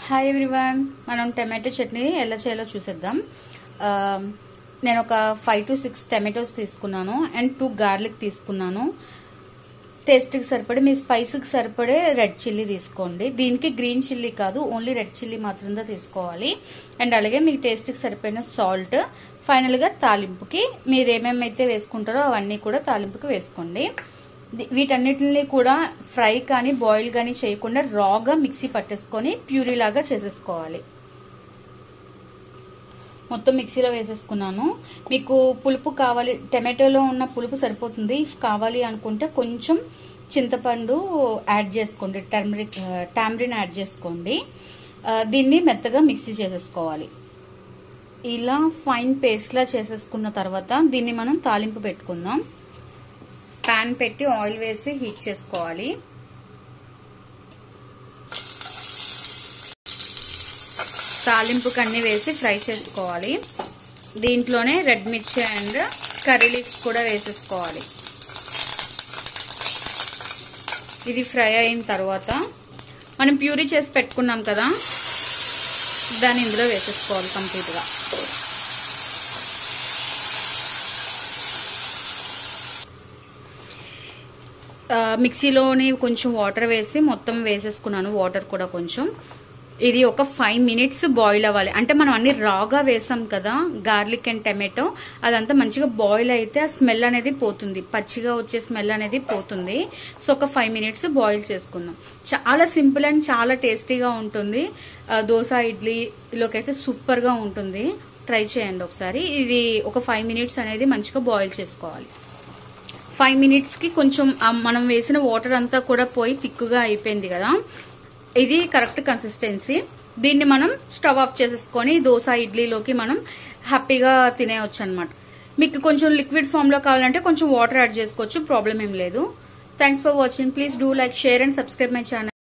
hi everyone మనం tomato chutney ఎలా చేయాలో చూసేద్దాం ఆ, నేను ఒక ఫైవ్ టు సిక్స్ టమాటోస్ తీసుకున్నాను అండ్ టూ గార్లిక్ తీసుకున్నాను టేస్ట్కి సరిపడే మీ స్పైస్కి సరిపడే రెడ్ చిల్లీ తీసుకోండి దీనికి గ్రీన్ చిల్లీ కాదు ఓన్లీ రెడ్ చిల్లీ మాత్రమే తీసుకోవాలి అండ్ అలాగే మీకు టేస్ట్కి సరిపోయిన సాల్ట్ ఫైనల్గా తాలింపుకి మీరు ఏమేమైతే వేసుకుంటారో అవన్నీ కూడా తాలింపుకి వేసుకోండి ది- వీటన్నిటిని కూడా ఫ్రై కానీ బాయిల్ కానీ చేయకుండా రాగా మిక్సీ పట్టేసుకొని ప్యూరీ లాగా చేసేసుకోవాలి మొత్తం మిక్సీలో వేసేసుకున్నాను మీకు పులుపు కావాలి టమాటోలో ఉన్న పులుపు సరిపోతుంది ఇఫ్ కావాలి అనుకుంటే కొంచెం చింతపండు యాడ్ చేసుకోండి టర్మరిక్ టామరిన్ యాడ్ చేసుకోండి ఆ, దీన్ని మెత్తగా మిక్సీ చేసేసుకోవాలి ఇలా ఫైన్ పేస్ట్లా చేసేసుకున్న తర్వాత దీన్ని మనం తాలింపు పెట్టుకుందాం పాన్ పెట్టి ఆయిల్ వేసి హీట్ చేసుకోవాలి తాలింపుకి అన్ని వేసి ఫ్రై చేసుకోవాలి దీంట్లోనే రెడ్ మిర్చి అండ్ కర్రీ లీవ్స్ కూడా వేసేసుకోవాలి ఇది ఫ్రై అయిన తర్వాత మనం ప్యూరీ చేసి పెట్టుకున్నాం కదా దాన్ని ఇందులో వేసేసుకోవాలి కంప్లీట్గా ఆ, మిక్సీలోని కొంచెం వాటర్ వేసి మొత్తం వేసేసుకున్నాను వాటర్ కూడా కొంచెం ఇది ఒక ఫైవ్ మినిట్స్ బాయిల్ అవ్వాలి అంటే మనం అన్ని రాగా వేసాం కదా గార్లిక్ అండ్ టమాటో అదంతా మంచిగా బాయిల్ అయితే ఆ స్మెల్ అనేది పోతుంది పచ్చిగా వచ్చే స్మెల్ అనేది పోతుంది సో ఒక ఫైవ్ మినిట్స్ బాయిల్ చేసుకుందాం చాలా సింపుల్ అండ్ చాలా టేస్టీగా ఉంటుంది ఆ, దోశ ఇడ్లీలోకి అయితే సూపర్గా ఉంటుంది ట్రై చేయండి ఒకసారి ఇది ఒక ఫైవ్ మినిట్స్ అనేది మంచిగా బాయిల్ చేసుకోవాలి ఫైవ్ మినిట్స్కి కొంచెం ఆ మనం వేసిన వాటర్ అంతా కూడా పోయి తిక్కుగా అయిపోయింది కదా ఇది కరెక్ట్ కన్సిస్టెన్సీ దీన్ని మనం స్టవ్ ఆఫ్ చేసేసుకొని దోశ ఇడ్లీలోకి మనం హ్యాపీగా తినేయచ్చు అనమాట మీకు కొంచెం లిక్విడ్ ఫామ్ లో కావాలంటే కొంచెం వాటర్ యాడ్ చేసుకోవచ్చు ప్రాబ్లం ఏం లేదు thanks for watching please do like share and subscribe my channel